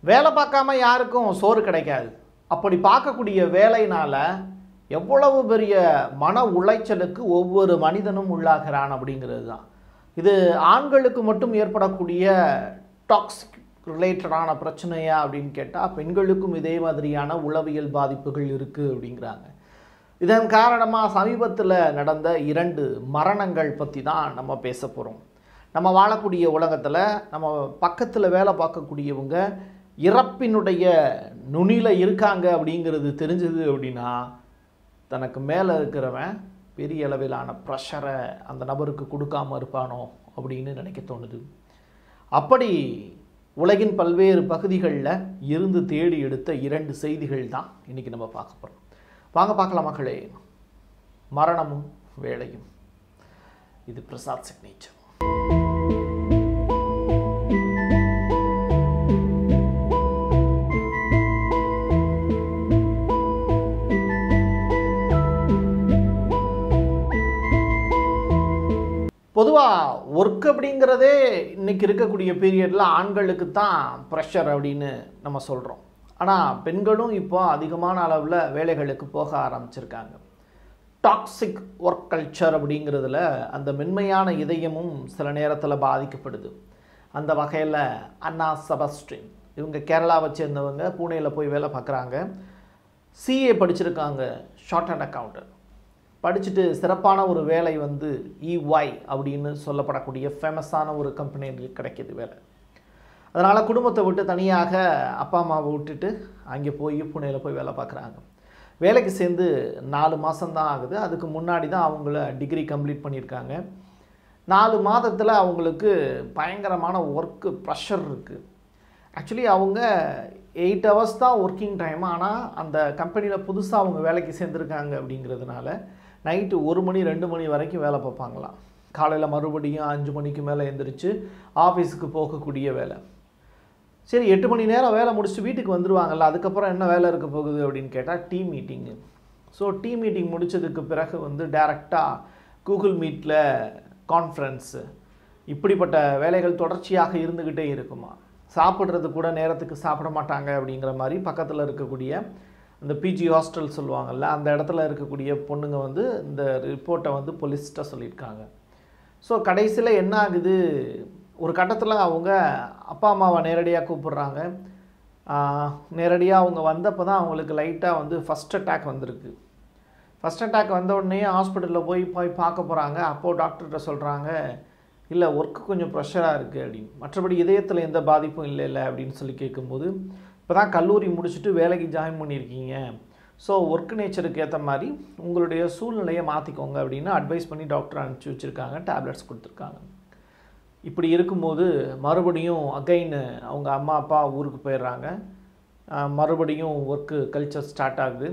வேலை பார்க்காம யாருக்கும் சோறு கிடைக்காது அப்படி பார்க்கக்கூடிய வேலையினால எவ்வளவு பெரிய மன உளைச்சலுக்கு ஒவ்வொரு மனிதனும் உள்ளாகிறான் அப்படிங்கிறது தான் இது ஆண்களுக்கு மட்டும் ஏற்படக்கூடிய டாக்ஸிக் ரிலேட்டடான பிரச்சனையா அப்படின்னு கேட்டால் பெண்களுக்கும் இதே மாதிரியான உளவியல் பாதிப்புகள் இருக்குது அப்படிங்கிறாங்க இதன் காரணமாக சமீபத்தில் நடந்த இரண்டு மரணங்கள் பற்றி தான் நம்ம பேச போகிறோம் நம்ம வாழக்கூடிய உலகத்தில் நம்ம பக்கத்தில் வேலை பார்க்கக்கூடியவங்க இறப்பினுடைய நுனியில் இருக்காங்க அப்படிங்கிறது தெரிஞ்சது அப்படின்னா தனக்கு மேலே இருக்கிறவன் பெரிய அளவிலான ப்ரெஷரை அந்த நபருக்கு கொடுக்காம இருப்பானோ அப்படின்னு நினைக்க தோணுது அப்படி உலகின் பல்வேறு பகுதிகளில் இருந்து தேடி எடுத்த இரண்டு செய்திகள் தான் இன்றைக்கி நம்ம பார்க்க போகிறோம் வாங்க பார்க்கலாம் மக்களே மரணமும் வேலையும் இது பிரசாத் சிக்னேச்சர் பொதுவாக ஒர்க் அப்படிங்கிறதே இன்னைக்கு இருக்கக்கூடிய பீரியடில் ஆண்களுக்கு தான் ப்ரெஷர் அப்படின்னு நம்ம சொல்கிறோம் ஆனால் பெண்களும் இப்போ அதிகமான அளவில் வேலைகளுக்கு போக ஆரம்பிச்சிருக்காங்க டாக்ஸிக் ஒர்க் கல்ச்சர் அப்படிங்கிறதுல அந்த மென்மையான இதயமும் சில நேரத்தில் பாதிக்கப்படுது அந்த வகையில் அண்ணா செபஸ்டின் இவங்க கேரளாவை சேர்ந்தவங்க பூனேயில் போய் வேலை பார்க்குறாங்க சிஏ படிச்சிருக்காங்க ஷார்ட் அண்ட் அக்கௌண்ட் படிச்சுட்டு சிறப்பான ஒரு வேலை வந்து இஒய் அப்படின்னு சொல்லப்படக்கூடிய ஃபேமஸான ஒரு கம்பெனியில் கிடைக்கிது வேலை அதனால் குடும்பத்தை விட்டு தனியாக அப்பா அம்மாவை விட்டுட்டு அங்கே போய் புனேயில் போய் வேலை பார்க்குறாங்க வேலைக்கு சேர்ந்து நாலு மாதம்தான் ஆகுது அதுக்கு முன்னாடி தான் அவங்கள டிகிரி கம்ப்ளீட் பண்ணியிருக்காங்க நாலு மாதத்தில் அவங்களுக்கு பயங்கரமான ஒர்க்கு ப்ரெஷர் இருக்குது ஆக்சுவலி அவங்க எயிட் ஹவர்ஸ் தான் ஒர்க்கிங் டைம் ஆனால் அந்த கம்பெனியில் புதுசாக அவங்க வேலைக்கு சேர்ந்துருக்காங்க அப்படிங்கிறதுனால நைட்டு ஒரு மணி ரெண்டு மணி வரைக்கும் வேலை பார்ப்பாங்களாம் காலையில் மறுபடியும் அஞ்சு மணிக்கு மேலே எந்திரிச்சு ஆஃபீஸுக்கு போகக்கூடிய வேலை சரி எட்டு மணி நேரம் வேலை முடிச்சுட்டு வீட்டுக்கு வந்துடுவாங்கல்ல அதுக்கப்புறம் என்ன வேலை இருக்க போகுது அப்படின்னு கேட்டால் team meeting so team meeting முடித்ததுக்கு பிறகு வந்து டேரெக்டாக கூகுள் மீட்டில் கான்ஃபரன்ஸு இப்படிப்பட்ட வேலைகள் தொடர்ச்சியாக இருந்துக்கிட்டே இருக்குமா சாப்பிட்றது கூட நேரத்துக்கு சாப்பிட மாட்டாங்க அப்படிங்கிற மாதிரி பக்கத்தில் இருக்கக்கூடிய இந்த பிஜி ஹாஸ்டல் சொல்லுவாங்கள்ல அந்த இடத்துல இருக்கக்கூடிய பொண்ணுங்க வந்து இந்த ரிப்போர்ட்டை வந்து போலீஸ்கிட்ட சொல்லியிருக்காங்க ஸோ கடைசியில் என்ன ஆகுது ஒரு கட்டத்தில் அவங்க அப்பா அம்மாவை நேரடியாக கூப்பிடுறாங்க நேரடியாக அவங்க வந்தப்போ தான் அவங்களுக்கு லைட்டாக வந்து ஃபஸ்ட் அட்டாக் வந்திருக்கு ஃபஸ்ட் அட்டாக் வந்த உடனே ஹாஸ்பிட்டலில் போய் போய் பார்க்க போகிறாங்க அப்போது டாக்டர்கிட்ட சொல்கிறாங்க இல்லை ஒர்க்கு கொஞ்சம் ப்ரெஷராக இருக்குது அப்படின்னு மற்றபடி இதயத்தில் எந்த பாதிப்பும் இல்லை இல்லை அப்படின்னு சொல்லி கேட்கும்போது இப்போ தான் கல்லூரி முடிச்சுட்டு வேலைக்கு ஜாயின் பண்ணியிருக்கீங்க ஸோ ஒர்க் நேச்சருக்கு ஏற்ற மாதிரி உங்களுடைய சூழ்நிலையை மாற்றிக்கோங்க அப்படின்னு அட்வைஸ் பண்ணி டாக்டர் அனுப்பிச்சி வச்சுருக்காங்க டேப்லெட்ஸ் கொடுத்துருக்காங்க இப்படி இருக்கும்போது மறுபடியும் அகைன் அவங்க அம்மா அப்பா ஊருக்கு போயிடுறாங்க மறுபடியும் ஒர்க்கு கல்ச்சர் ஸ்டார்ட் ஆகுது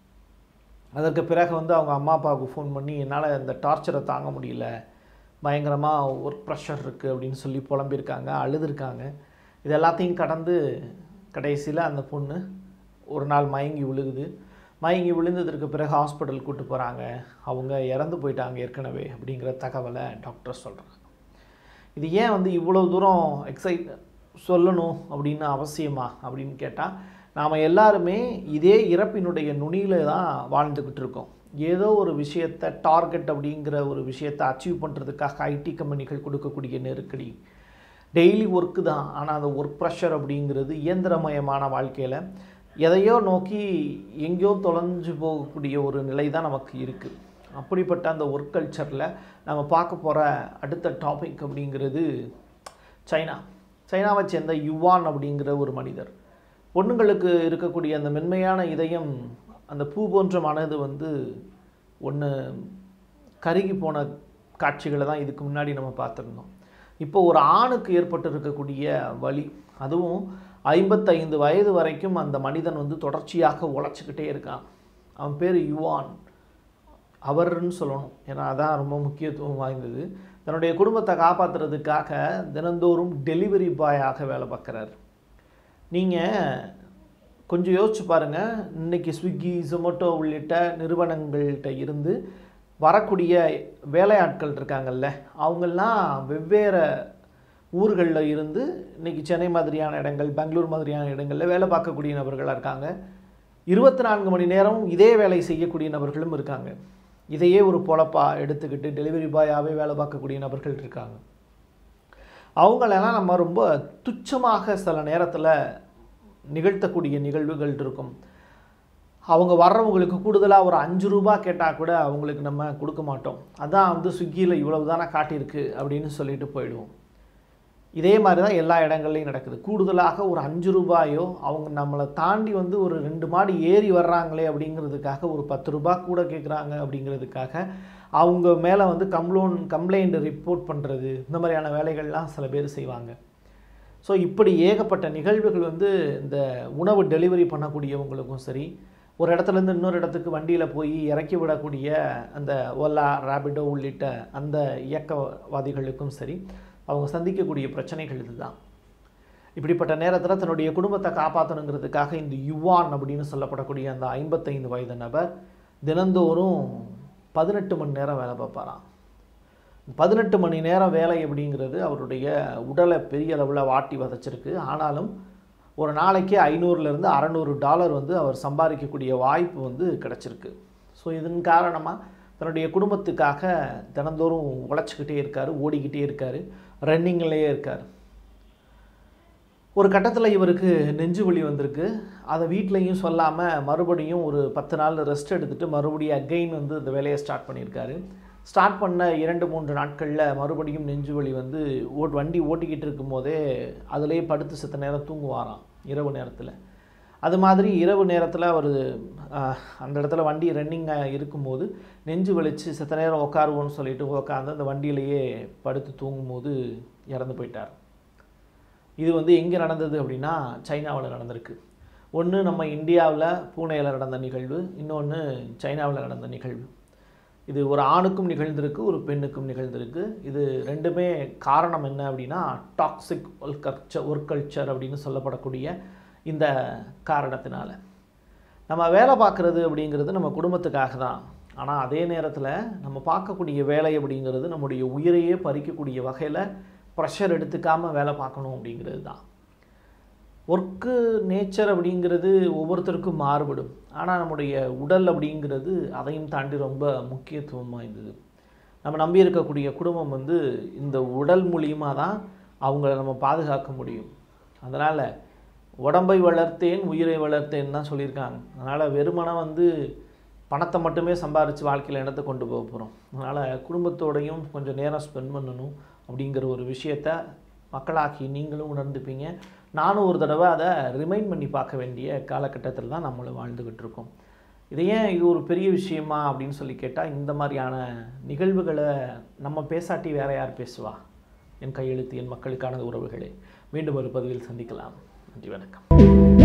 அதற்கு பிறகு வந்து அவங்க அம்மா அப்பாவுக்கு ஃபோன் பண்ணி என்னால் இந்த டார்ச்சரை தாங்க முடியல பயங்கரமாக ஒர்க் ப்ரெஷர் இருக்குது அப்படின்னு சொல்லி புலம்பியிருக்காங்க அழுதுருக்காங்க இது எல்லாத்தையும் கடந்து கடைசியில் அந்த பொண்ணு ஒரு நாள் மயங்கி விழுகுது மயங்கி விழுந்ததற்கு பிறகு ஹாஸ்பிட்டல் கூட்டு போகிறாங்க அவங்க இறந்து போயிட்டாங்க ஏற்கனவே அப்படிங்கிற தகவலை டாக்டர் சொல்கிறாங்க இது ஏன் வந்து இவ்வளோ தூரம் எக்ஸைட் சொல்லணும் அப்படின்னு அவசியமா அப்படின்னு கேட்டால் நாம் எல்லாருமே இதே இறப்பினுடைய நுனியில் தான் வாழ்ந்துக்கிட்டு இருக்கோம் ஏதோ ஒரு விஷயத்தை டார்கெட் அப்படிங்கிற ஒரு விஷயத்தை அச்சீவ் பண்ணுறதுக்காக ஐடி கம்பெனிகள் கொடுக்கக்கூடிய நெருக்கடி டெய்லி ஒர்க்கு தான் ஆனால் அந்த ஒர்க் ப்ரெஷர் அப்படிங்கிறது இயந்திரமயமான வாழ்க்கையில் எதையோ நோக்கி எங்கேயோ தொலைஞ்சு போகக்கூடிய ஒரு நிலை தான் நமக்கு இருக்குது அப்படிப்பட்ட அந்த ஒர்க் கல்ச்சரில் நம்ம பார்க்க போகிற அடுத்த டாபிக் அப்படிங்கிறது சைனா சைனாவை சேர்ந்த யுவான் அப்படிங்கிற ஒரு மனிதர் பொண்ணுங்களுக்கு இருக்கக்கூடிய அந்த மென்மையான இதயம் அந்த பூ போன்ற மனது வந்து ஒன்று கருகி போன காட்சிகளை தான் இதுக்கு முன்னாடி நம்ம பார்த்துருந்தோம் இப்போ ஒரு ஆணுக்கு ஏற்பட்டு இருக்கக்கூடிய வலி அதுவும் ஐம்பத்தைந்து வயது வரைக்கும் அந்த மனிதன் வந்து தொடர்ச்சியாக உழைச்சிக்கிட்டே இருக்கான் அவன் பேர் யுவான் அவர்னு சொல்லணும் ஏன்னா அதான் ரொம்ப முக்கியத்துவம் வாய்ந்தது தன்னுடைய குடும்பத்தை காப்பாற்றுறதுக்காக தினந்தோறும் டெலிவரி பாயாக வேலை பார்க்குறாரு நீங்கள் கொஞ்சம் யோசிச்சு பாருங்கள் இன்றைக்கி ஸ்விக்கி ஜொமேட்டோ உள்ளிட்ட நிறுவனங்கள்கிட்ட இருந்து வரக்கூடிய வேலையாட்கள் இருக்காங்கல்ல அவங்கெல்லாம் வெவ்வேறு ஊர்களில் இருந்து இன்றைக்கி சென்னை மாதிரியான இடங்கள் பெங்களூர் மாதிரியான இடங்களில் வேலை பார்க்கக்கூடிய நபர்களாக இருக்காங்க இருபத்தி நான்கு மணி நேரம் இதே வேலை செய்யக்கூடிய நபர்களும் இருக்காங்க இதையே ஒரு பொழப்பா எடுத்துக்கிட்டு டெலிவரி பாயாகவே வேலை பார்க்கக்கூடிய நபர்கள் இருக்காங்க அவங்களெல்லாம் நம்ம ரொம்ப துச்சமாக சில நேரத்தில் நிகழ்த்தக்கூடிய நிகழ்வுகள் இருக்கும் அவங்க வர்றவங்களுக்கு கூடுதலாக ஒரு அஞ்சு ரூபா கேட்டால் கூட அவங்களுக்கு நம்ம கொடுக்க மாட்டோம் அதான் வந்து ஸ்விக்கியில் இவ்வளவு தானே காட்டியிருக்கு அப்படின்னு சொல்லிட்டு போயிடுவோம் இதே மாதிரி தான் எல்லா இடங்கள்லையும் நடக்குது கூடுதலாக ஒரு அஞ்சு ரூபாயோ அவங்க நம்மளை தாண்டி வந்து ஒரு ரெண்டு மாடி ஏறி வர்றாங்களே அப்படிங்கிறதுக்காக ஒரு பத்து ரூபாய் கூட கேட்குறாங்க அப்படிங்கிறதுக்காக அவங்க மேலே வந்து கம்ப்ளோன் கம்ப்ளைண்ட் ரிப்போர்ட் பண்ணுறது இந்த மாதிரியான வேலைகள்லாம் சில பேர் செய்வாங்க ஸோ இப்படி ஏகப்பட்ட நிகழ்வுகள் வந்து இந்த உணவு டெலிவரி பண்ணக்கூடியவங்களுக்கும் சரி ஒரு இடத்துலேருந்து இன்னொரு இடத்துக்கு வண்டியில் போய் இறக்கி விடக்கூடிய அந்த ஓலா ரேபிடோ உள்ளிட்ட அந்த இயக்கவாதிகளுக்கும் சரி அவங்க சந்திக்கக்கூடிய பிரச்சனைகள் இதுதான் இப்படிப்பட்ட நேரத்தில் தன்னுடைய குடும்பத்தை காப்பாற்றணுங்கிறதுக்காக இந்த யுவான் அப்படின்னு சொல்லப்படக்கூடிய அந்த ஐம்பத்தைந்து வயது நபர் தினந்தோறும் பதினெட்டு மணி நேரம் வேலை பார்ப்பாராம் பதினெட்டு மணி நேரம் வேலை அப்படிங்கிறது அவருடைய உடலை பெரிய அளவில் வாட்டி வதச்சிருக்கு ஆனாலும் ஒரு நாளைக்கு ஐநூறுலேருந்து அறநூறு டாலர் வந்து அவர் சம்பாதிக்கக்கூடிய வாய்ப்பு வந்து கிடச்சிருக்கு ஸோ இதன் காரணமாக தன்னுடைய குடும்பத்துக்காக தினந்தோறும் உழைச்சிக்கிட்டே இருக்கார் ஓடிக்கிட்டே இருக்கார் ரன்னிங்லேயே இருக்கார் ஒரு கட்டத்தில் இவருக்கு நெஞ்சு வலி வந்திருக்கு அதை வீட்லேயும் சொல்லாமல் மறுபடியும் ஒரு பத்து நாள் ரெஸ்ட் எடுத்துகிட்டு மறுபடியும் அகைன் வந்து இந்த வேலையை ஸ்டார்ட் பண்ணியிருக்காரு ஸ்டார்ட் பண்ண இரண்டு மூன்று நாட்களில் மறுபடியும் நெஞ்சு வலி வந்து ஓட் வண்டி ஓட்டிக்கிட்டு இருக்கும்போதே அதிலே படுத்து செத்த நேரம் தூங்குவாராம் இரவு நேரத்தில் அது மாதிரி இரவு நேரத்தில் அவர் அந்த இடத்துல வண்டி ரன்னிங்காக இருக்கும்போது நெஞ்சு வலிச்சு செத்த நேரம் உட்காருவோன்னு சொல்லிட்டு உட்காந்து அந்த வண்டியிலேயே படுத்து தூங்கும்போது இறந்து போயிட்டார் இது வந்து எங்கே நடந்தது அப்படின்னா சைனாவில் நடந்திருக்கு ஒன்று நம்ம இந்தியாவில் பூனேயில் நடந்த நிகழ்வு இன்னொன்று சைனாவில் நடந்த நிகழ்வு இது ஒரு ஆணுக்கும் நிகழ்ந்திருக்கு ஒரு பெண்ணுக்கும் நிகழ்ந்திருக்கு இது ரெண்டுமே காரணம் என்ன அப்படின்னா toxic work culture work culture அப்படின்னு சொல்லப்படக்கூடிய இந்த காரணத்தினால நம்ம வேலை பார்க்குறது அப்படிங்கிறது நம்ம குடும்பத்துக்காக தான் ஆனால் அதே நேரத்தில் நம்ம பார்க்கக்கூடிய வேலை அப்படிங்கிறது நம்முடைய உயிரையே பறிக்கக்கூடிய வகையில் ப்ரெஷர் எடுத்துக்காமல் வேலை பார்க்கணும் அப்படிங்கிறது தான் ஒர்க்கு நேச்சர் அப்படிங்கிறது ஒவ்வொருத்தருக்கும் மாறுபடும் ஆனால் நம்முடைய உடல் அப்படிங்கிறது அதையும் தாண்டி ரொம்ப முக்கியத்துவம் வாய்ந்தது நம்ம நம்பி இருக்கக்கூடிய குடும்பம் வந்து இந்த உடல் மூலியமாக தான் அவங்கள நம்ம பாதுகாக்க முடியும் அதனால் உடம்பை வளர்த்தேன் உயிரை வளர்த்தேன் தான் சொல்லியிருக்காங்க அதனால் வெறுமனம் வந்து பணத்தை மட்டுமே சம்பாரித்து வாழ்க்கையில் என்னத்தை கொண்டு போக போகிறோம் அதனால் குடும்பத்தோடையும் கொஞ்சம் நேரம் ஸ்பெண்ட் பண்ணணும் அப்படிங்கிற ஒரு விஷயத்த மக்களாக்கி நீங்களும் உணர்ந்துப்பீங்க நானும் ஒரு தடவை அதை ரிமைண்ட் பண்ணி பார்க்க வேண்டிய காலகட்டத்தில் தான் நம்மளும் வாழ்ந்துக்கிட்டு இருக்கோம் இது ஏன் இது ஒரு பெரிய விஷயமா அப்படின்னு சொல்லி கேட்டால் இந்த மாதிரியான நிகழ்வுகளை நம்ம பேசாட்டி வேற யார் பேசுவா என் கையெழுத்து என் மக்களுக்கான உறவுகளே மீண்டும் ஒரு பதிவில் சந்திக்கலாம் நன்றி வணக்கம்